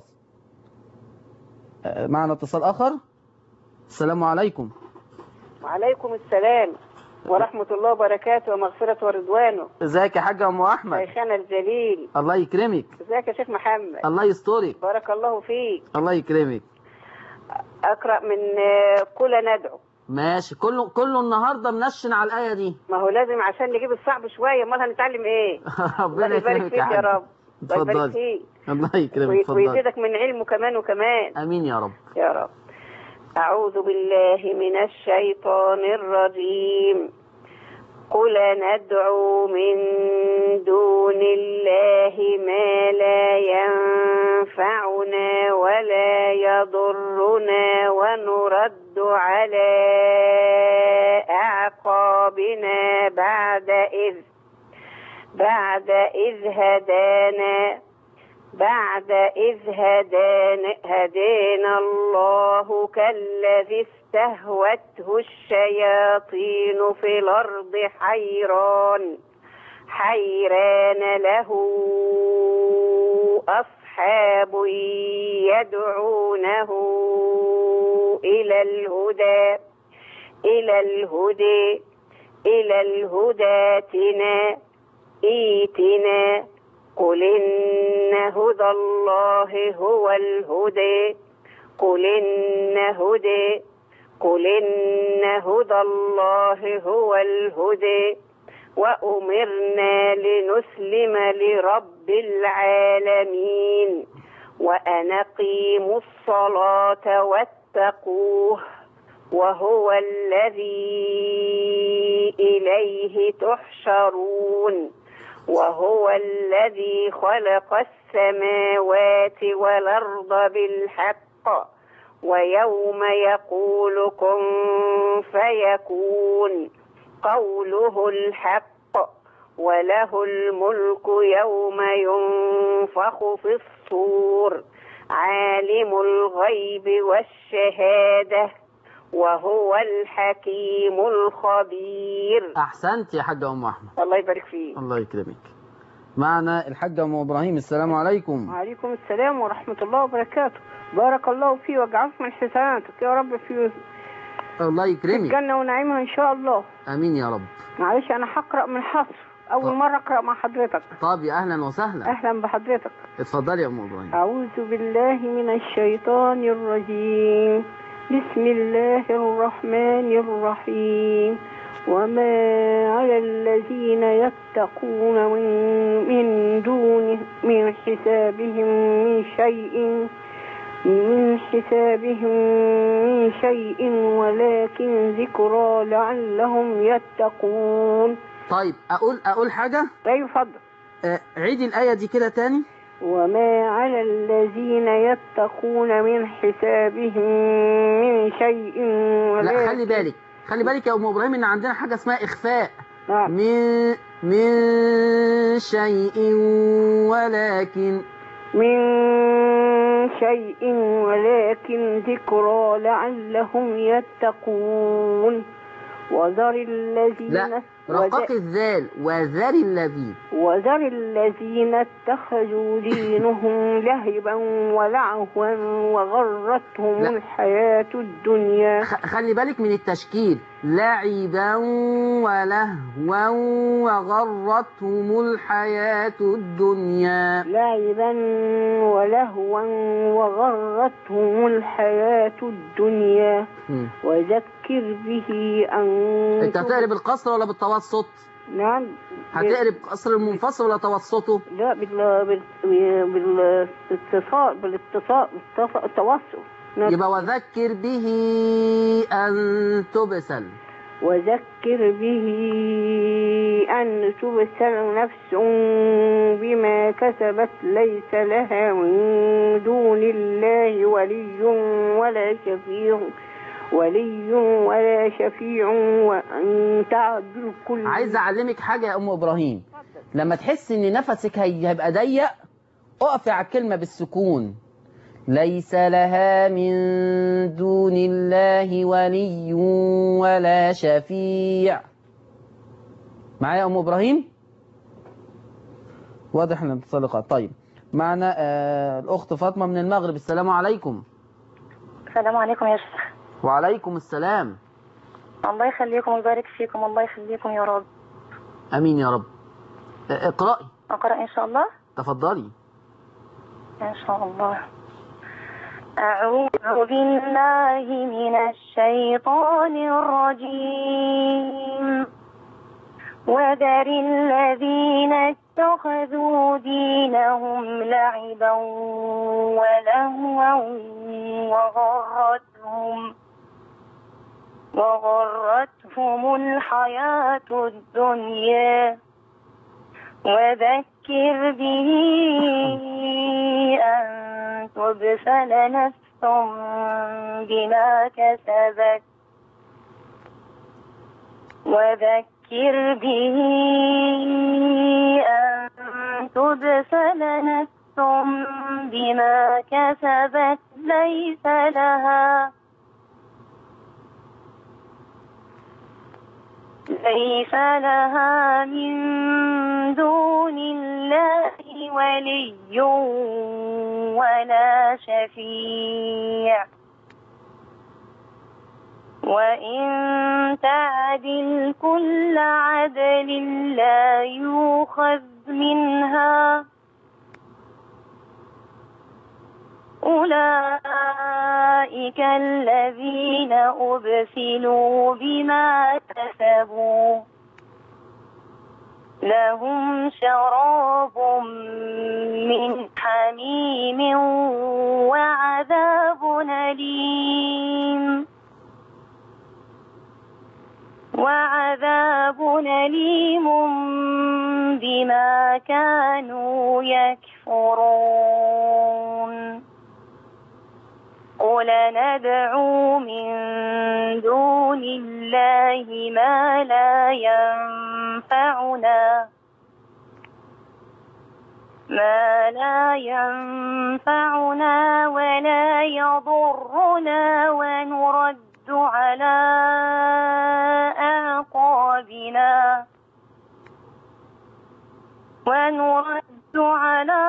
آه، معنا اتصال آخر السلام عليكم
وعليكم السلام ورحمة الله وبركاته ومغفرة ورضوانه
ازيك يا حاجة أم أحمد
شيخنا الجليل
الله يكرمك
ازيك يا شيخ محمد
الله يسترك
بارك الله فيك
الله يكرمك
أقرأ من آه، قل ندعو
ماشي كله كله النهارده منشن على الآية دي
ما هو لازم عشان نجيب الصعب شوية امال هنتعلم ايه
ربنا
الله يبارك
يكرمك
فيك
يا
يا
حاج
رب الله يبارك
اتفضلي
فيك
الله يكرمك
وي-
اتفضلي
ويزيدك من علمه كمان وكمان
امين يا رب
يا رب أعوذ بالله من الشيطان الرجيم قل ندعو من دون الله ما لا ينفعنا ولا يضرنا ونرد على أعقابنا بعد إذ بعد إذ هدانا بعد إذ هدانا, هدينا الله كالذي استهوته الشياطين في الأرض حيران حيران له أصحاب يدعونه إلى الهدى إلى الهدى إلى الهدى تنا إيتنا قل إن هدى الله هو الهدى قل إن هدى
قل إن هدى الله هو الهدى وأمرنا لنسلم لرب العالمين وأن أقيموا الصلاة واتقوه وهو الذي إليه تحشرون وهو الذي خلق السماوات والأرض بالحق ويوم يقول كن فيكون قوله الحق وله الملك يوم ينفخ في الصور عالم الغيب والشهادة وهو الحكيم الخبير
احسنت يا حاجه ام احمد
الله يبارك فيك
الله يكرمك معنا الحاجه ام ابراهيم السلام عليكم
وعليكم السلام ورحمة الله وبركاته بارك الله فيه واجعلك من حسناتك يا رب في
الله
في
يكرمك
الجنة ونعيمها إن شاء الله
امين يا رب
معلش أنا هقرأ من حصر أول
طب.
مرة أقرأ مع حضرتك
طب يا اهلا وسهلا
أهلا بحضرتك
اتفضلي يا ام ابراهيم
أعوذ بالله من الشيطان الرجيم بسم الله الرحمن الرحيم وما على الذين يتقون من, من دون من حسابهم من شيء من حسابهم من شيء ولكن ذكرى لعلهم يتقون
طيب اقول اقول حاجه
ايوه اتفضل
آه، عيدي الايه دي كده تاني
وما على الذين يتقون من حسابهم من شيء ولكن
لا خلي بالك خلي بالك يا ام ابراهيم ان عندنا حاجه اسمها اخفاء
نعم.
من من شيء ولكن
من شيء ولكن ذكرى لعلهم يتقون وذر الذين
لا رقق الذال وذر الذين
وذر الذين اتخذوا دينهم لهبا ولعوا وغرتهم
لا.
الحياة الدنيا
خ- خلي بالك من التشكيل لعبا ولهوا وغرتهم الحياة الدنيا
لعبا ولهوا وغرتهم الحياة الدنيا
مم.
وذكر به أن
انت هتقرب بالقصر ولا بالتوسط
نعم
هتقرب قصر المنفصل ولا توسطه
لا بال بال بالاتصال بالاتصال بالتص- التوسط نعم.
يبقى وذكر به أن تبسل
وذكر به أن تبسل نفس بما كسبت ليس لها من دون الله ولي ولا شفيع ولي ولا شفيع وأن تعدل كل
عايز أعلمك حاجة يا أم إبراهيم لما تحس إن نفسك هي- هيبقى ضيق اقفي على الكلمة بالسكون ليس لها من دون الله ولي ولا شفيع معايا يا أم إبراهيم واضح ان الاتصال قطع. طيب معنا آه الأخت فاطمة من المغرب السلام عليكم
السلام عليكم يا شيخ
وعليكم السلام
الله يخليكم ويبارك فيكم الله يخليكم يا رب
أمين يا رب آه، اقرأي
أقرأ إن شاء الله
تفضلي
إن شاء الله أعوذ بالله من الشيطان الرجيم وذر الذين اتخذوا دينهم لعبا ولهوا وغرتهم وغرتهم الحياة الدنيا وذكر به أن تبسل نفس بما كسبت وذكر به أن تبسل نفس بما كسبت ليس لها ليس لها من دون الله ولي ولا شفيع وإن تعدل كل عدل لا يؤخذ منها
أولئك الذين أبسلوا بما كسبوا لهم شراب من حميم وعذاب أليم وعذاب أليم بما كانوا يكفرون قل ندعو من دون الله ما لا ينفعنا ما لا ينفعنا ولا يضرنا ونرد على أعقابنا ونرد على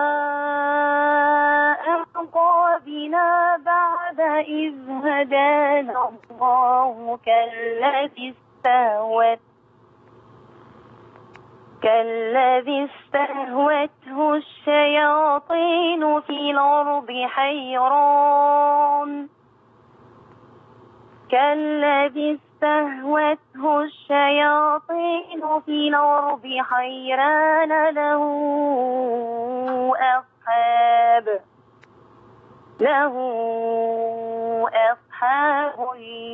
أعقابنا بعد إذ هدانا الله كالذي استهوت كالذي استهوته الشياطين في الأرض حيران كالذي استهوته الشياطين في الأرض حيران له أصحاب له أصحاب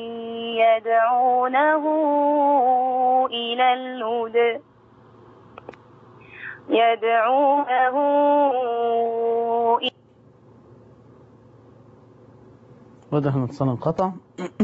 يدعونه إلى الهدى يدعونه
واضح ان اتصال انقطع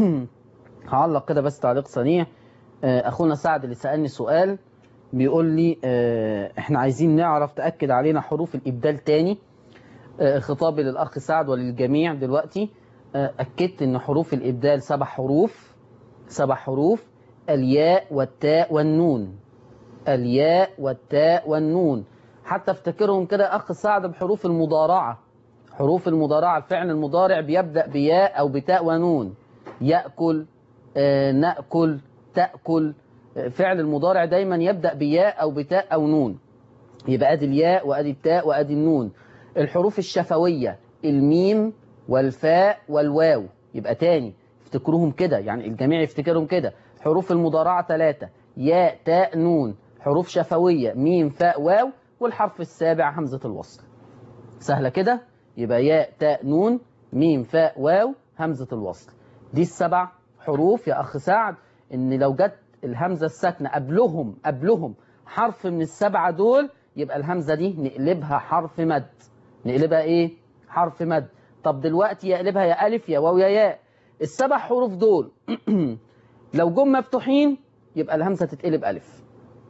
هعلق كده بس تعليق سريع آه، اخونا سعد اللي سالني سؤال بيقول لي آه، احنا عايزين نعرف تاكد علينا حروف الابدال تاني آه، خطابي للاخ سعد وللجميع دلوقتي آه، اكدت ان حروف الابدال سبع حروف سبع حروف الياء والتاء والنون الياء والتاء والنون حتى افتكرهم كده اخ سعد بحروف المضارعه حروف المضارعه الفعل المضارع بيبدا بياء او بتاء ونون ياكل آه، ناكل تاكل آه، فعل المضارع دايما يبدا بياء او بتاء او نون يبقى ادي الياء وادي التاء وادي النون الحروف الشفويه الميم والفاء والواو يبقى تاني افتكروهم كده يعني الجميع يفتكرهم كده حروف المضارعه ثلاثه ياء تاء نون حروف شفويه ميم فاء واو والحرف السابع همزه الوصل سهله كده يبقى ياء تاء نون ميم فاء واو همزة الوصل دي السبع حروف يا أخ سعد إن لو جت الهمزة الساكنة قبلهم قبلهم حرف من السبعة دول يبقى الهمزة دي نقلبها حرف مد نقلبها إيه؟ حرف مد طب دلوقتي يقلبها يا ألف يا واو يا ياء السبع حروف دول لو جم مفتوحين يبقى الهمزة تتقلب ألف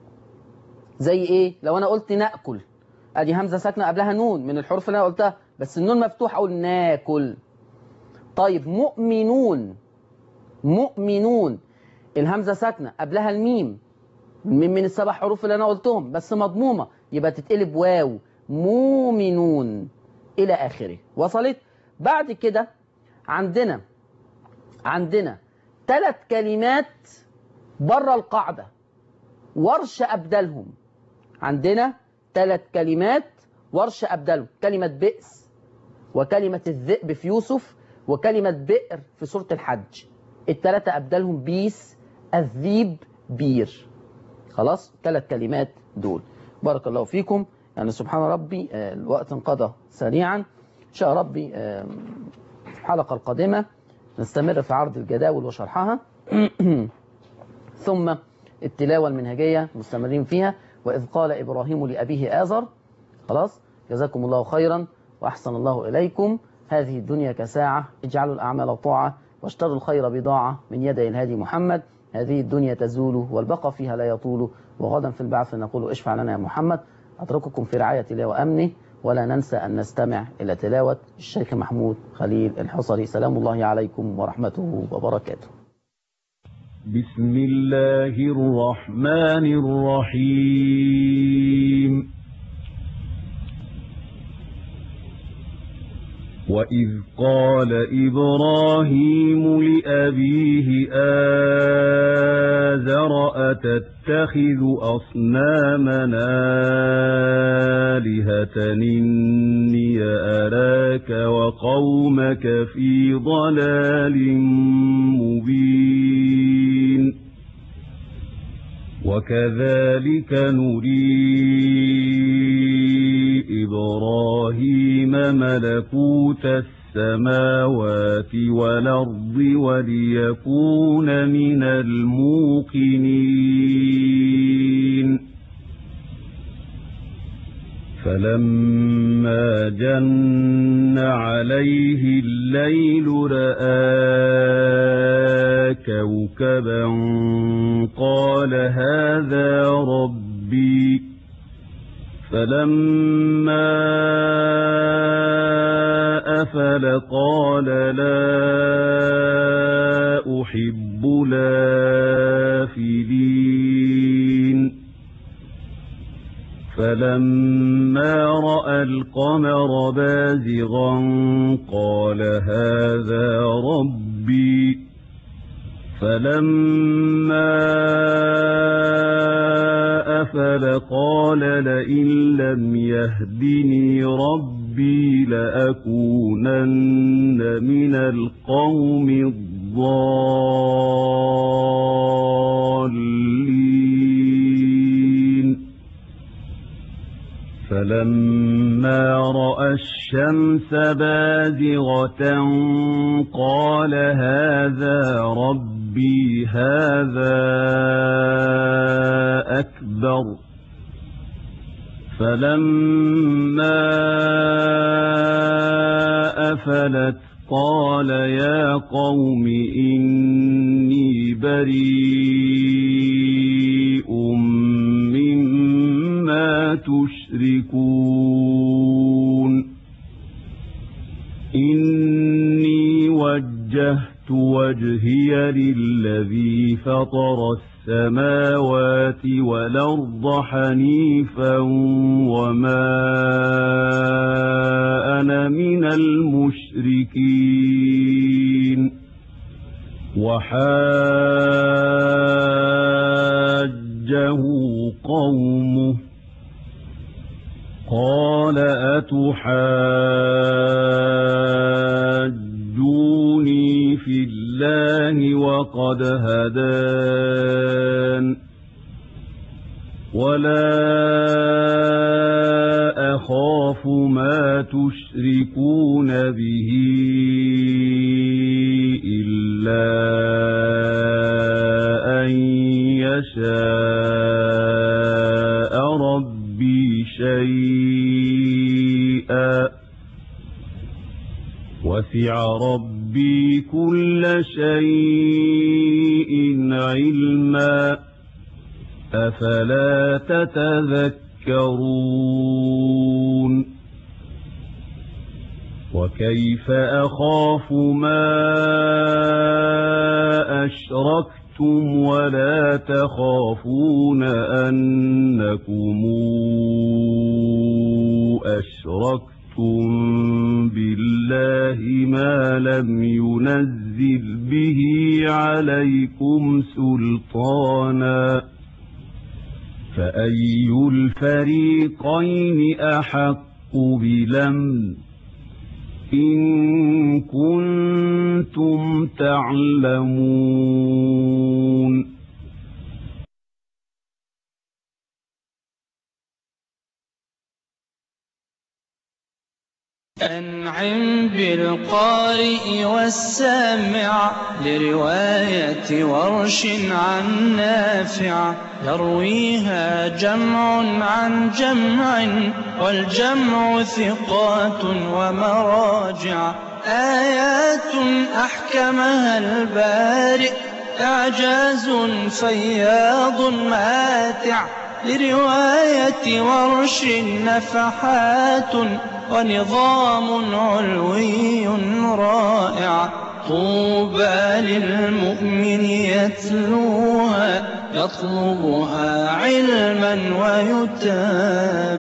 زي إيه؟ لو أنا قلت نأكل ادي همزه ساكنه قبلها نون من الحروف اللي انا قلتها بس النون مفتوح اقول ناكل طيب مؤمنون مؤمنون الهمزه ساكنه قبلها الميم من من السبع حروف اللي انا قلتهم بس مضمومه يبقى تتقلب واو مؤمنون الى اخره وصلت بعد كده عندنا عندنا ثلاث كلمات بره القاعده ورش ابدلهم عندنا ثلاث كلمات ورش أبدلهم كلمة بئس وكلمة الذئب في يوسف وكلمة بئر في سورة الحج الثلاثة أبدلهم بيس الذيب بير خلاص ثلاث كلمات دول بارك الله فيكم يعني سبحان ربي آه، الوقت انقضى سريعا إن شاء ربي آه، الحلقة القادمة نستمر في عرض الجداول وشرحها ثم التلاوة المنهجية مستمرين فيها وإذ قال إبراهيم لأبيه آزر خلاص جزاكم الله خيرا وأحسن الله إليكم هذه الدنيا كساعة اجعلوا الأعمال طاعة واشتروا الخير بضاعة من يدي الهادي محمد هذه الدنيا تزول والبقى فيها لا يطول وغدا في البعث نقول اشفع لنا يا محمد أترككم في رعاية الله وأمنه ولا ننسى أن نستمع إلى تلاوة الشيخ محمود خليل الحصري سلام الله عليكم ورحمته وبركاته
بسم الله الرحمن الرحيم وإذ قال إبراهيم لأبيه آذر أتتخذ أصنامنا آلهة إني أراك وقومك في ضلال مبين وكذلك نري إبراهيم ملكوت السماوات والأرض وليكون من الموقنين فلما جن عليه الليل رأى كوكبا قال هذا ربي فلما أفل قال لا أحب لافلين فلما رأى القمر بازغا قال هذا ربي فلما أفل قال لئن لم يهدني ربي لأكونن من القوم الضالين فلما رأى الشمس بازغة قال هذا ربي هذا أكبر فلما أفلت قال يا قوم إني بريء مما تشركون إني وجهت وجهي للذي فطر السماوات والأرض حنيفا وما أنا من المشركين وحاجه قومه قال أتحاجوني في الله وقد هدان ولا أخاف ما تشركون به إلا أن يشاء ربي شيئا وسع ربي كل شيء علما أفلا تتذكرون وكيف أخاف ما أشركتم ولا تخافون أنكم أشركتم بالله ما لم ينزل به عليكم سلطانا فأي الفريقين أحق بلمن إن كنتم تعلمون
أنعم بالقارئ والسامع لرواية ورش عن نافع يرويها جمع عن جمع والجمع ثقات ومراجع آيات أحكمها البارئ إعجاز فياض ماتع لرواية ورش نفحات ونظام علوي رائع طوبى للمؤمن يتلوها يطلبها علما ويتابع